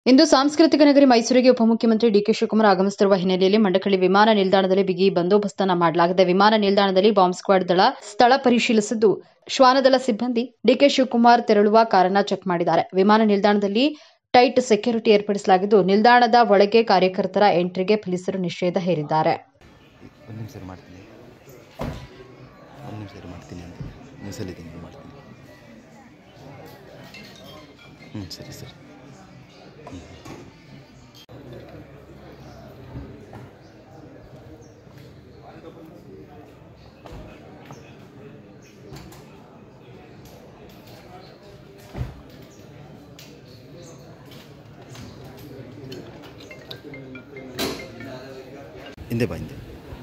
ಇಂದು ಸಾಂಸ್ಕೃತಿಕ ನಗರಿ ಮೈಸೂರಿಗೆ ಉಪಮುಖ್ಯಮಂತ್ರಿ ಡಿಕೆ ಶಿವಕುಮಾರ್ ಆಗಮಿಸುತ್ತಿರುವ ಹಿನ್ನೆಲೆಯಲ್ಲಿ ಮಂಡಕಳ್ಳಿ ವಿಮಾನ ನಿಲ್ದಾಣದಲ್ಲಿ ಬಿಗಿ ಬಂದೋಬಸ್ತನ್ನ ಮಾಡಲಾಗಿದೆ ವಿಮಾನ ನಿಲ್ದಾಣದಲ್ಲಿ ಬಾಂಬ್ ಸ್ಕ್ವಾಡ್ ದಳ ಸ್ಥಳ ಪರಿಶೀಲಿಸಿದ್ದು ಶ್ವಾನದಳ ಸಿಬ್ಬಂದಿ ಡಿಕೆ ಶಿವಕುಮಾರ್ ತೆರಳುವ ಕಾರನ್ನ ಚೆಕ್ ಮಾಡಿದ್ದಾರೆ ವಿಮಾನ ನಿಲ್ದಾಣದಲ್ಲಿ ಟೈಟ್ ಸೆಕ್ಯೂರಿಟಿ ಏರ್ಪಡಿಸಲಾಗಿದ್ದು ನಿಲ್ದಾಣದ ಒಳಗೆ ಕಾರ್ಯಕರ್ತರ ಎಂಟ್ರಿಗೆ ಪೊಲೀಸರು ನಿಷೇಧ ಹೇರಿದ್ದಾರೆ ಒಂದು ನಿಮಿಷ ಇರು ಮಾಡ್ತೀನಿ ಒಂದು ನಿಮಿಷ ಇರು ಮಾಡ್ತೀನಿ ಅಂತ ನ್ಯೂಸಲ್ಲಿದ್ದೀನಿ ಇರು ಮಾಡ್ತೀನಿ ಹ್ಞೂ ಸರಿ ಸರಿ ಹಿಂದೆ ಬಾ ಹಿಂದೆ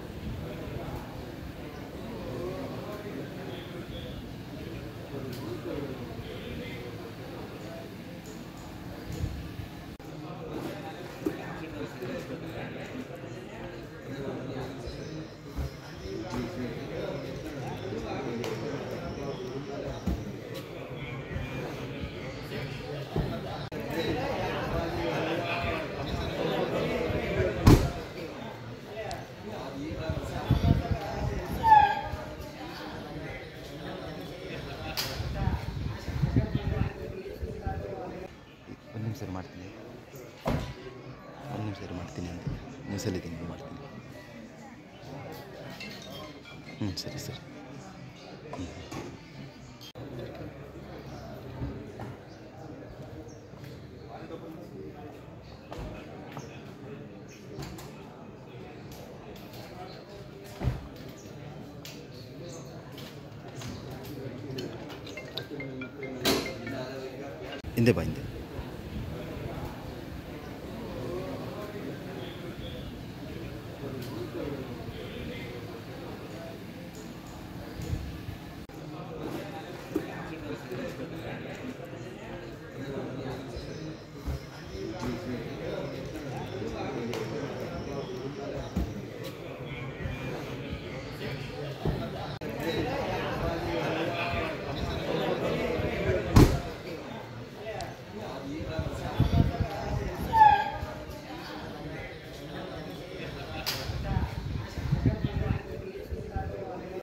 ಒಂದು ನಿಮಿಷ ಇರು ಮಾಡ್ತೀನಿ ಒಂದು ನಿಮಿಷ ಇರು ಮಾಡ್ತೀನಿ ಅಂತ ನ್ಯೂಸಲ್ಲಿದ್ದೀನಿ ಇರು ಮಾಡ್ತೀನಿ ಹ್ಞೂ ಸರಿ ಸರಿ ಹಿಂದೆ ಬಾ ಹಿಂದೆ